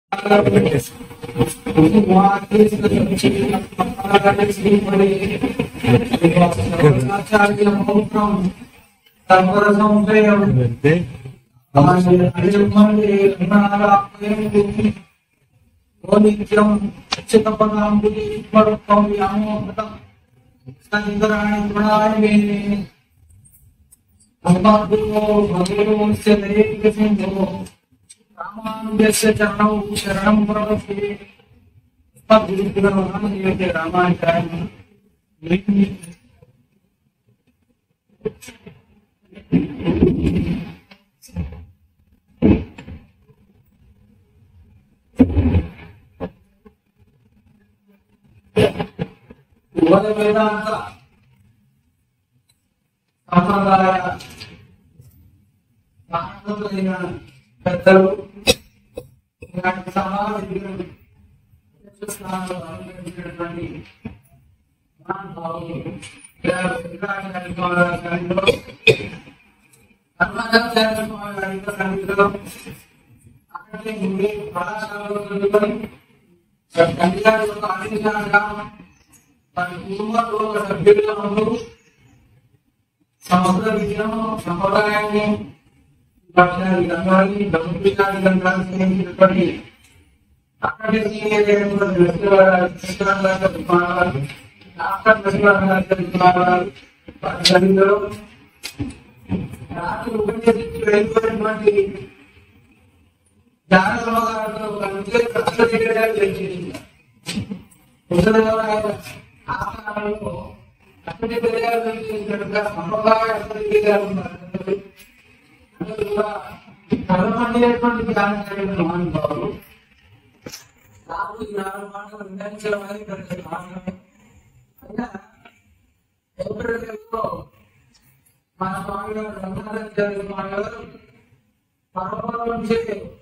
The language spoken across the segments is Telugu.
వెళ్తే నిత్యం చిత్తపదాంబులి పడుకోం వ్యామోహతం సంకరాణి గుణాయ మేనే అస్మద్గురో భగవోస్య దైవిక సింధో రామానుజస్య చరణౌ శరణం ప్రపద్యే అస్మద్గురుభ్యో నమః రామాచార్య ఉభయ వేదాంత సంప్రదాయ మహానుభావులైన పెద్దలు ఇలాంటి సమావేశం స్నానాలు అనుగ్రహించినటువంటి మహానుభావులు ఇలా విగ్రహాన్ని కట్టుకోవాలి సన్నిధిలో అరుణాచలాచార్య స్వామి గారి యొక్క సన్నిధిలో అక్కడే ఉండే కళాశాలలో చదువుకొని కళ్యాణ యొక్క ఆదేశాలుగా తన కుటుంబంలో ఒక సభ్యులుగా ఉంటూ సమగ్ర విద్యను సంప్రదాయాన్ని భాషా గ్రంథాన్ని భౌతిక గ్రంథాన్ని స్నేహితులపడి అక్కడి రాత్రి ఉపన్యసించి వెళ్ళిపోయినటువంటి జానకమ్మ గారితో ఒక ఉద్యోగ ప్రశ్న చేయడానికి వెళ్ళింది ముసలివారు ఆస్థానంలో అక్కడి పెరిగారు చేసినట్టుగా సంప్రదాయ అక్కడి పెరిగారు ఉన్నారు. అందరూ కూడా కలమండేటువంటి ధ్యానం చేయడం మహానుభావులు రాత్రి నాలుగు మాటలు విధించడం అనేది పెద్ద కారణం. అయినా ఏప్రిల్లో మన స్వామి గారు రంగాచార్య స్వామి గారు పర్వతం నుంచి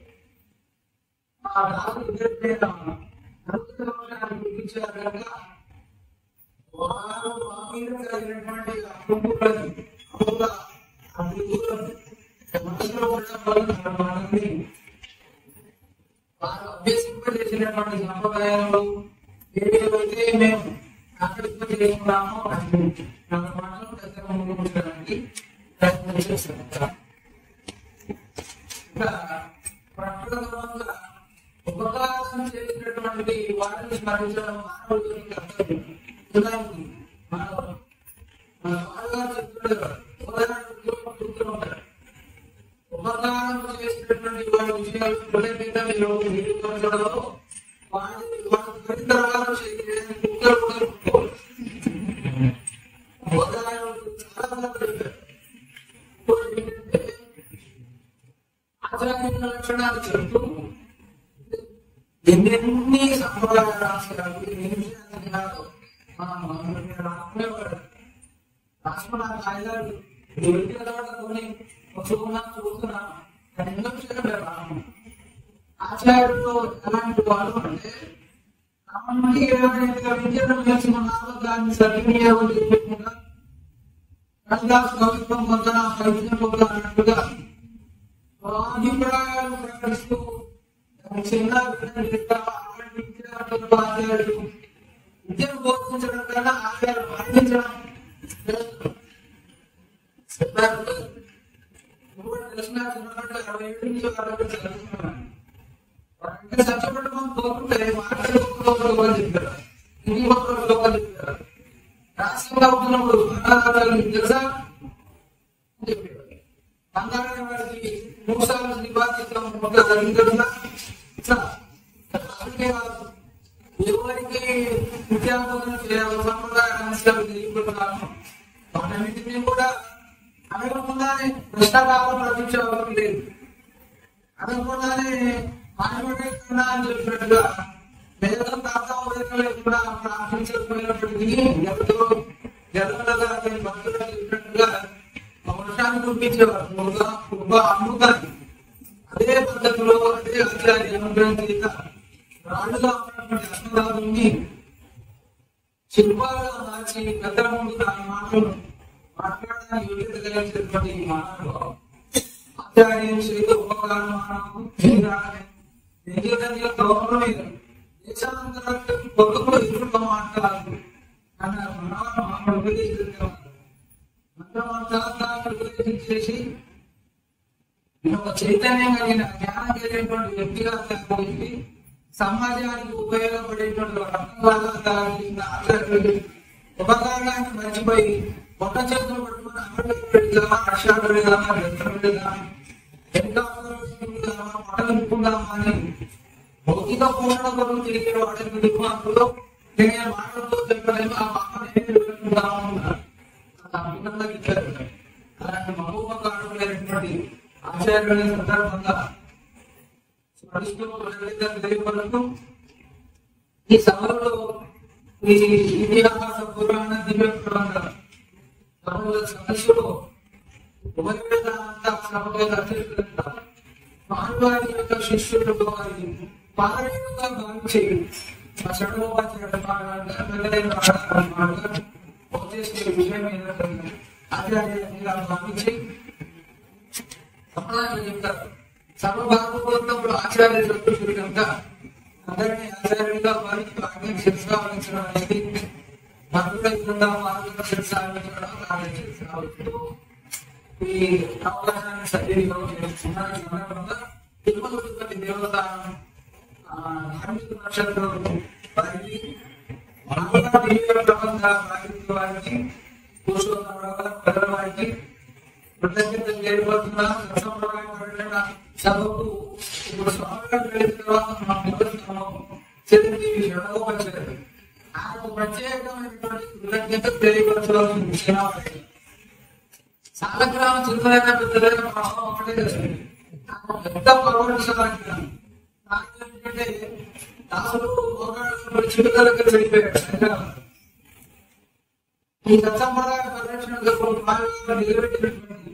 ఆ రాత్రి జరిపిన అనుగ్రహాన్ని గుర్తించారు కనుక వారు మా మీద కలిగినటువంటి అప్పులను అప్పుల అభివృద్ధులను మనసులో ఉండడం వల్ల మనల్ని వారు అభ్యసింపజేసినటువంటి సంప్రదాయాలు ఏవేవైతే మేము ఆకర్షింపజేస్తున్నామో అది మన మనసులో దగ్గర ముందుకు ప్రయత్నం చేస్తున్నాం ఇంకా ప్రకృతంగా ఉపకారం చేసినటువంటి వారిని స్మరించడం మానవుడికి కర్తవ్యం ఉదాహరణకి మన మన బాగా చెప్తున్నారు ఉదాహరణకు చెప్తూ ఉంటారు ఉపకారం చేసినటువంటి వారి విషయాలు హృదయ మీద మీరు నిరూపించడంలో వారి వారి పరితరాలను చేయడానికి కుక్కలు కూడా ఒప్పుకోరు. ఉదాహరణకు చాలా మంది చెప్పారు. ఇంకోటి ఏంటంటే, ఆచార్యుల లక్షణాలు చెప్తూ ఎన్నెన్ని సంప్రదాయ రాష్ట్రాలు ఎన్ని విషయాలు రాసుకునేవాడు రాసుకున్న కాగితాలు ఎవరికి కొన్ని వస్తున్నా చూస్తున్నా ఎన్నో విషయాలు రాను ఆచార్యులు ఎలాంటి వాడు అంటే కామన్కి ఏదైతే విద్యను నేర్చుకున్నారో దాన్ని సద్వినియోగం చేయకుండా కళిదాస్ కవిత్వం పొందన కవిత్వం పొందన అన్నట్టుగా అభిప్రాయాలు ప్రకటిస్తూ చిన్న ఆచార్యులు విద్యను బోధించడం కన్నా ఆచార్య పాటించడం చెప్పారు మూడు దర్శన చిన్నప్పుడు అరవై ఏడు నుంచి అరవై చదువుతున్నాను ఇంకా చచ్చబెట్టమని కోరుకుంటే మాట్లాడుకోవాలి చెప్పారు ఇంటి ఒకరు చెప్పారు రాష్ట్రంగా ఉంటున్నప్పుడు అనాథాలు తెలుసా అని చెప్పారు బంగారం వారికి మూడు సార్లు నివాసితం ఒక జరిగిందా అందుకే కాదు ఎవరికి విద్యాబోధన చేయాలి సంప్రదాయ అంశాలు తెలియకుంటున్నాను వాటన్నిటినీ కూడా అనగకుండానే కృష్ణకాలం లభించే అవసరం లేదు అనగకుండానే మానవుడే కన్నా అని చెప్పినట్టుగా వేదం తాత ఉదయం లేకుండా ప్రార్థించకపోయినప్పటికీ ఎవరితో జగన్గా భక్తులు చెప్పినట్టుగా వర్షాన్ని కురిపించేవారు ఒక ఒక అమృతాన్ని అదే పద్ధతిలో అదే ఆచార్య అనుగ్రహం చేత రాళ్ళుగా ఉన్నటువంటి అన్నదాన్ని శిల్పాలుగా మార్చి పెద్ద ముందు దాని మాటలు మాట్లాడడానికి యోగ్యత కలిగించినటువంటి మాటలు ఆచార్యం చేత ఉపకారం ఎందుకంటే గౌరవం మీద దేశాంతరాలకు కొడుకులు ఎదురుగా మాట్లాడాలి అన్నారు మనవారు మమ్మల్ని ఉపదేశించేవారు మంత్రమంత్రాలు ఉపదేశించేసి ఒక చైతన్యం కలిగిన జ్ఞానం కలిగినటువంటి వ్యక్తిగా తయారు సమాజానికి ఉపయోగపడేటువంటి రకంగా తయారు చేసిన ఆచార్యులు ఉపకారాన్ని మర్చిపోయి ఒక చేతులు పట్టుకుని అమరుడిగా అక్షరాలుగా వ్యక్తులుగా ఎంత మొదలు నింపుకుందామా అని భౌతిక పూర్ణ కొరకు తిరిగే వాడికి దిగుమాకులు నేను మాటలతో చెప్పలేము ఆ మాట నేను పెట్టుకుందాము అన్నారు అద్భుతంగా ఇచ్చారు అలాంటి మహోపక అడుగులైనటువంటి ఆచార్యుల సందర్భంగా స్మరిస్తూ ప్రజలందరికీ తెలియపరుస్తూ ఈ సభలో ఈ ఇతిహాస పురాణ దివ్య పురాణ సభల సదస్సులో ఉపయోగంతా సభలో దర్శిస్తుంటారు మానవాడి యొక్క శిష్యులు వారి పాలనగా భావించి ఆ షడోపాచార వచ్చేసే విషయం ఏంటంటే ఆచార్యంగా భావించి సమాధానం చెప్తారు సభ భాగవతంలో ఆచార్యులు చెప్తుంది కనుక అందరినీ ఆచార్యులుగా భావించి ఆజ్ఞ శిరసావించడం అనేది భద్రుడంగా మార్గంగా శిరసావించడం ఆజ్ఞ శిరసావించడం ఈ అవకాశాన్ని సద్వినియోగం చేస్తున్న సందర్భంగా తిరుమల దేవత ధార్మిక నక్షత్రం వారికి వారికి వారికి కృతజ్ఞత చేయబోతున్న రసప్రదాయపడిన సభకు ఇప్పుడు స్వామివారు వెళ్ళిన తర్వాత మనం నిలుస్తున్నాము చిరంజీవి షడగోపరిచారు ఆయనకు ప్రత్యేకమైనటువంటి కృతజ్ఞత తెలియపరచవలసిన విషయం ఒకటి. సాలగ్రామం చిన్నదైన పెద్దదైన ప్రభావం ఒకటే చేస్తుంది ఆయన పెద్ద పర్వతం ఏంటంటే దాసులు మోగాడు చిరుకలకు వెళ్ళిపోయాడు హైదరాబాద్. ఈ సత్సంప్రదాయ పరిరక్షణ కోసం నిలబెట్టినటువంటి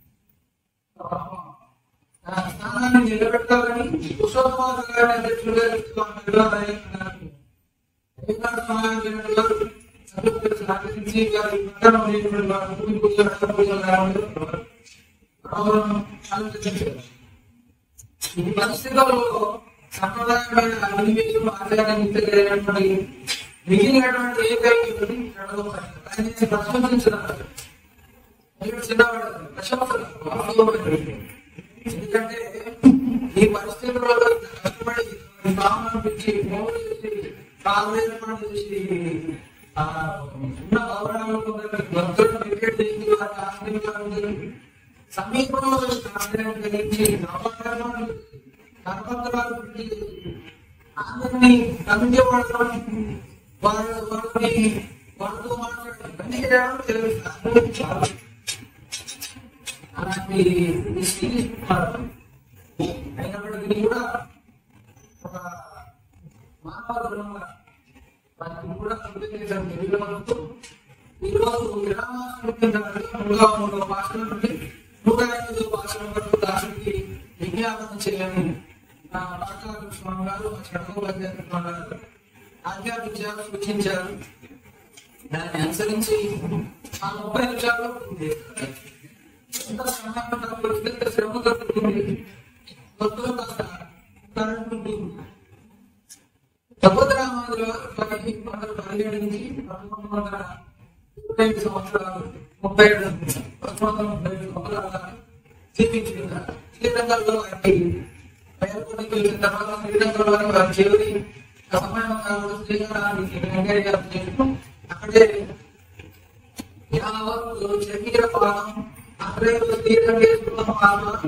ఆ స్థానాన్ని నిలబెట్టాలని కుశోత్మాస గారి అధ్యక్షులుగా నిర్వహిస్తున్నారు. అధికార సమాజంలో సభ్యులు సాధించి వారి పట్టణం లేనటువంటి వారి భూమి పూజలు, రక్త పూజలు రావడం గౌరవం ఆలోచించారు. ఈ పరిస్థితుల్లో సంప్రదాయమైన అభివేశం ఆచారాన్ని తెలియనటువంటి మిగిలినటువంటి ఏకైక వ్యక్తి నడవకూడదు. ఆయన ప్రశంసించడం మీరు చిన్నవాడు ప్రశంసలు వాస్తవమైనవి. ఎందుకంటే ఈ పరిస్థితుల్లో కష్టపడి భావన పెంచి మోడు చేసి కాలు చేసి ఆ ఉన్న గౌరవాలు కొందరికి భక్తులను క్రికెట్ చేసి వారి ఆశ్రయించాలని సమీపంలో ఆశ్రయం కలిగించి నవకరణం కర్మత్రాలు పెట్టి అందరినీ కమించబడటం వారు వారిని వాళ్ళతో మాట్లాడటం ఇవన్నీ చేయడం తెలుసు చాలా అలాంటి స్థితి అయినప్పటికీ కూడా ఒక మానవ గుణంగా వారికి కూడా కృతజ్ఞతలు తెలియజేస్తూ ఈరోజు విరామాసంగా మూడో భాషల నుండి నూట ఎనిమిదో భాషల వరకు దానికి విజ్ఞాపనం చేయాలని నా డాక్టర్ స్వామి గారు మా చంద్రబాబు గారు ఆధ్యాత్మిక సూచించారు దాన్ని అనుసరించి ఆ ముప్పై నిమిషాల్లో పూర్తి చేశారు. ఎంత సమయం తక్కువ ఎంత శ్రమ తగ్గుతుంది కొత్తగా కాస్త కరెంట్ ఉంటుంది సముద్రామాదుల పది వందల పదిహేడు నుంచి పదకొండు వందల ముప్పై ఐదు సంవత్సరాలు ముప్పై ఏడు పదకొండు వందల ముప్పై ఏడు సంవత్సరాల జీవించిన శ్రీరంగంలో ఆయనకి పేర్కొనికి వెళ్ళిన తర్వాత శ్రీరంగంలో వారి చివరి సమయం కావాలి శ్రీరంగానికి వెంకయ్య గారు చేస్తూ అక్కడే యావత్ శరీర పాదం అక్కడే శ్రీరంగేశ్వర పాదం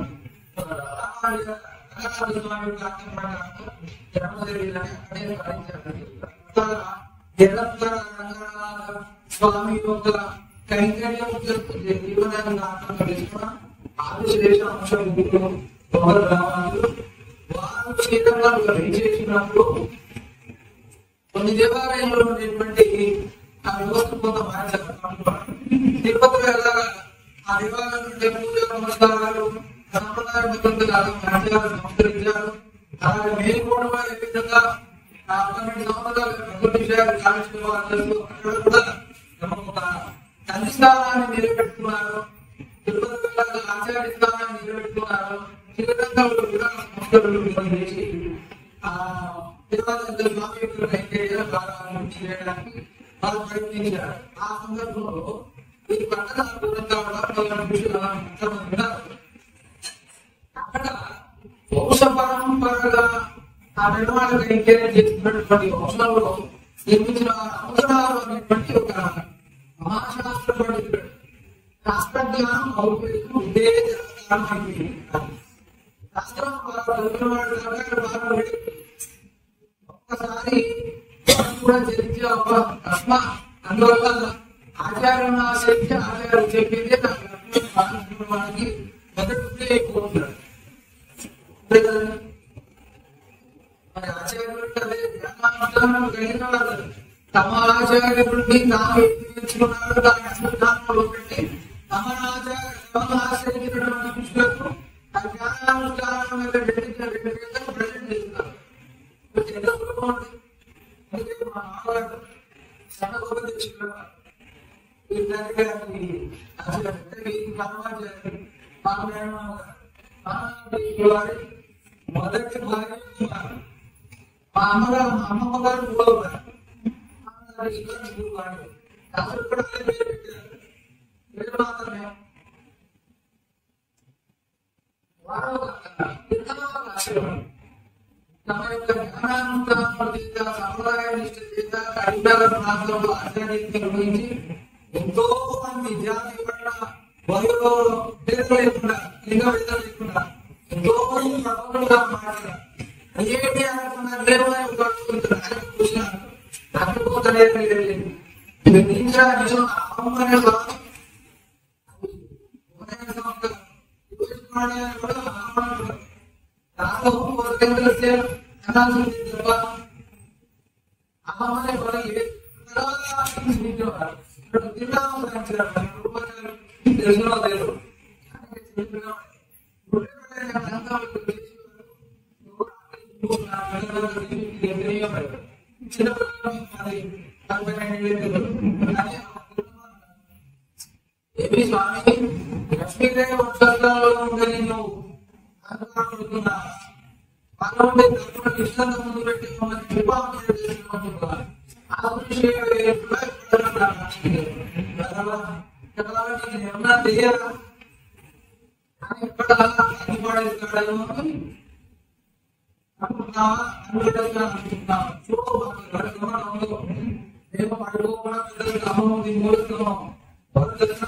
స్వామి యొక్క కైంకర్యం జీవనాన్ని నాటకం కలిసిన ఆదిశేష అంశం గ్రామాలు వారు క్షేత్రంగా చేసినప్పుడు కొన్ని దేవాలయంలో ఉండేటువంటి ఆ వ్యవస్థ కొంత మార్చారు తిరుపతిలో ఎలాగా ఆ దేవాలయం ఉండే పూజ నమస్కారాలు సంప్రదాయ పద్ధతులు మార్చారు సంస్కరించారు అలాగే మేము కూడా ఏ విధంగా ఆ పన్నెండు సంవత్సరాలు ప్రకృతి విషయాలు కాలుష్యం అక్కడ కూడా ఒక తల్లి స్థానాన్ని నిలబెట్టుకున్నారు తిరుపతి పిల్లలు ఆచార్య స్థానాన్ని నిలబెట్టుకున్నారు శ్రీరంగంలో కూడా సంస్కరణలు చేసి ఆ దేవాలయంలో స్వామి యొక్క కైంకర్యాలు బాగా చేయడానికి వాళ్ళు ప్రయత్నించారు ఆ సందర్భంలో ఈ పంటల అనుకూలం కావడం అలా ఉన్నారు అక్కడ వంశ పరంపరగా ఆ నిర్మాణ కైంకర్యం చేస్తున్నటువంటి వంశంలో నిర్మించిన అవసరాలు అనేటువంటి ఒక మహాశాస్త్ర పండితుడు శాస్త్రజ్ఞానం ఔపేతం ఇదే జరగడం అయిపోయింది శాస్త్రం చదివిన వాడు కనుక బాగా ఒక్కసారి మనం కూడా చరిత్ర ఒక కర్మ అందువల్ల ఆచార్యం ఆచరించి ఆచార్యం చెప్పింది నాకు అర్థం కాదు వాడికి మొదటి ఎక్కువ ఉంటాడు అంతే కదండి? మరి ఆచార్యులు అదే జ్ఞానావధానం కలిగిన వాళ్ళు తమ ఆచార్యుడిని తాము ఎత్తించుకున్నారు దాని అనుష్ఠానంలో పెట్టి తమ ఆచార్య తమ ఆశ్రయించినటువంటి పుష్పకు ఆ జ్ఞానానుష్ఠానం మీద పెట్టించిన వ్యక్తిగత ప్రజెంట్ చేస్తున్నారు ఇది ఎంత సులభం అండి? అందుకే మా నాన్నగారు సన్న గొప్ప తెచ్చుకున్నారు ఈ దగ్గర అసలు ఈ కర్మాచారి మా మేనమామ గారు మొదటి భార్య ఉన్నారు. మా అమ్మగారు మా అమ్మమ్మ గారు మూడో భార్య. మా అమ్మగారు ఇద్దరు ముగ్గురు భార్యలు. అసలు కూడా అదే పేరు పెట్టారు. పేరు మాత్రమే. వారు ఒక ఇద్దరు ఒక ఆశీర్వాదం. తమ యొక్క జ్ఞానానుగ్రహం చేత సంప్రదాయ నిష్ట చేత కరీంనగర్ ప్రాంతంలో ఆచార్యం నిర్వహించి ఎంతో మంది జాతి పట్ల వయలో పేరు లేకుండా లింగ విధ లేకుండా ఎంతో మంది ప్రబలంగా మాట్లాడారు అయ్యేటి అనుకున్న దేవాలయం కట్టుకుంటున్నారు ఆయన చూసినారు తప్పిపోతలేదు లేదు ఇది నిజా నిజం అమ్మనే కాదు ఉదయం సంవత్సరం చూసుకున్నాడే కూడా అమ్మనే దాంట్లో ఒక తెలిస్తే అనాల్సింది తప్ప అమ్మనే కూడా ఏ ఇప్పుడు తిన్నాము తెలిసిన లేదు ఏమి స్వామి లక్ష్మీదేవి వంశంలో ఉందని నువ్వు అనుకుంటున్నా మనోడి తరపున కృష్ణను ముందు పెట్టి మమ్మల్ని వివాహం చేసుకుంటున్నా ఆ విషయం ఏమన్నా తెలియదా కానీ ఇక్కడ అనిపడేస్తాడేమో అనుకుంటున్నావా అనుకుంటున్నా అనుకుంటున్నావా చూడకుండా మేము పడుకోకుండా పిల్లలకి అమ్మమ్మ మూడుతున్నాం ఎవరు తెలుసా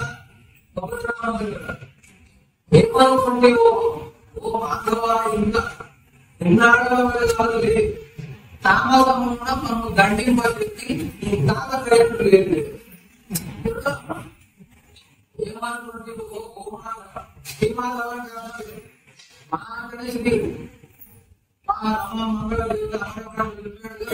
ఏమనుకుంటేవో ఓ మాధవ ఇంకా ఎన్నాళ్ళ కాదు తామసమున మనం దండింపబెట్టి ఈ తాత ప్రయత్నం లేదు ఏమనుకుంటే ఓ ఓ మాధవ ఈ మాధవ కాదు మా గణేశుడి మా అమ్మ మంగళ దేవత ఆడవాళ్ళు వెళ్ళిపోయాడు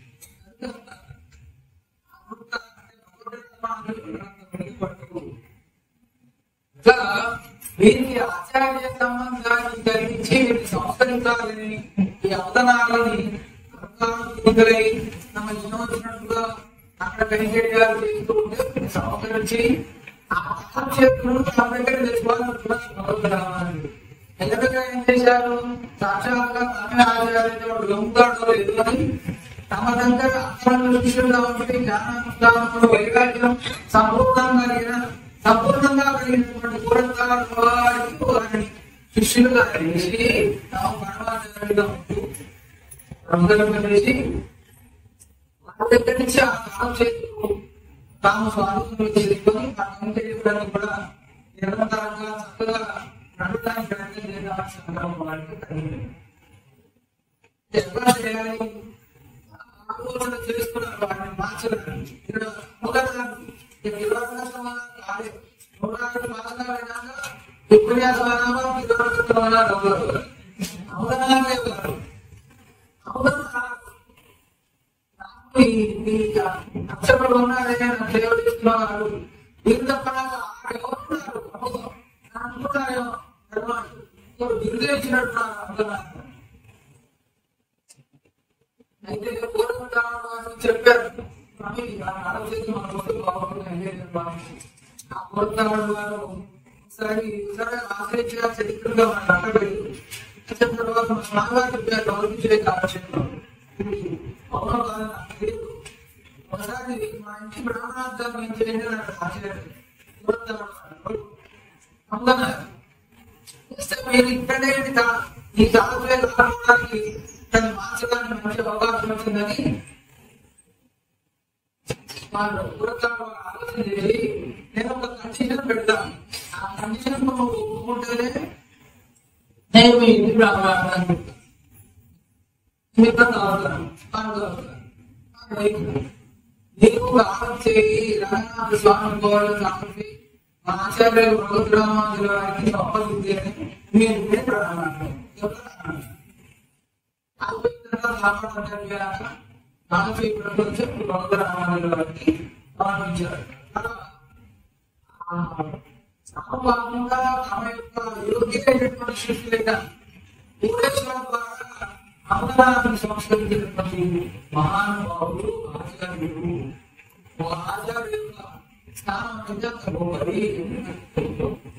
ఇట్లా వీరికి ఆచార్య సంబంధాన్ని కలిగించి వీరిని సంస్కరించాలని ఈ అవతనాలని అర్థాలుగులై తమ ఇష్టం వచ్చినట్టుగా అక్కడ కైంకర్యాలు చేస్తూ ఉంటే సంస్కరించి ఆ ఆక్షేపణను తమ దగ్గర తెచ్చుకోవాలని కూడా మొదలు రావాలి ఎందుకంటే ఏం చేశారు సాక్షాత్గా తామే ఆచార్య గొంతాడో లేదు అని తమ దగ్గర అక్షరాలు శిష్యులుగా ఉంటే జ్ఞానానుష్ఠానంలో వైరాగ్యం సంపూర్ణంగా కలిగిన సంపూర్ణంగా కలిగినటువంటి పూర్వకాలను వారికి వారిని శిష్యులుగా చేసి తాము పరమాచార్యులుగా ఉంటూ ప్రముఖంగా చేసి వాళ్ళ దగ్గర నుంచి ఆ కాలం చేతులు తాము స్వాధీనం చేసుకొని ఆ కైంకర్యాలను కూడా నిరంతరంగా చక్కగా నడవడానికి ప్రయత్నం చేయాల్సిన సందర్భం వాళ్ళకి కలిగింది ఎట్లా చేయాలి ఆందోళన చేస్తున్నారు వాటిని మార్చలేదు ఇక్కడ మొదట ఇరవై సమాధానం కాలేదు నూట ఐదు మాసాలు అయినాక ఉపన్యాస సమాధానం ఇరవై సమాధానం అవ్వదు అవధానాలే కాదు అవధానం అక్షరంలో ఉన్నాడే నాకు దేవుడు ఇస్తున్నారు వీరు తప్పనాక ఎవరున్నారు అనుకున్నారేమో బిరుదు ఇచ్చినట్టు అనుకున్నారు అయితే కోరుకుంటాను అని చెప్పారు కానీ ఆలోచించి మన ముందు బాగుంటుంది ఆ కోరుతాడు వారు ఒకసారి సరే ఆశ్రయించిన చరిత్రగా మన అక్కలేదు చెప్పిన తర్వాత మన స్వామివారి చెప్పారు గౌరవించే కాలక్షేత్రం అవునో కాదని నాకు తెలియదు ఒకసారి మా ఇంటి బ్రాహ్మణార్థం ఏం చేయండి అని నాకు ఆశ్చర్యం అవునా చేస్తే మీరు ఇక్కడే తా- ఈ తాలూకే రావడానికి దాన్ని మార్చడానికి మంచి అవకాశం వచ్చిందని వాళ్ళు పురస్కారం ఆలోచన చేసి నేను ఒక కండిషన్ పెడతాను ఆ కండిషన్ నువ్వు ఒప్పుకుంటేనే నేను మీ ఇంటి రావాలని చెప్తాను మిగతా తాగుతాను పాలు తాగుతాను పాలు తాగుతాను. నీకు ఒక ఆలోచన చేయి రంగనాథ స్వామి గోవాలో తాగుతుంది మా ఆచార్యులు ప్రభుత్వామాజుల వారికి అప్పగింది అని మీరు ఇప్పుడే ప్రారంభించారు. ఎవరు నలభై ప్రపంచం భగవరామానుల వారికి ప్రారంభించారు అలా కాకుండా తమ యొక్క యోగ్యమైనటువంటి సృష్టి లేక పూరేశ్వర ద్వారా అవగాహన సంస్కరించినటువంటి మహానుభావులు ఆచార్యులు ఓ ఆచార్యుల స్థానం నిజంగా గొప్పది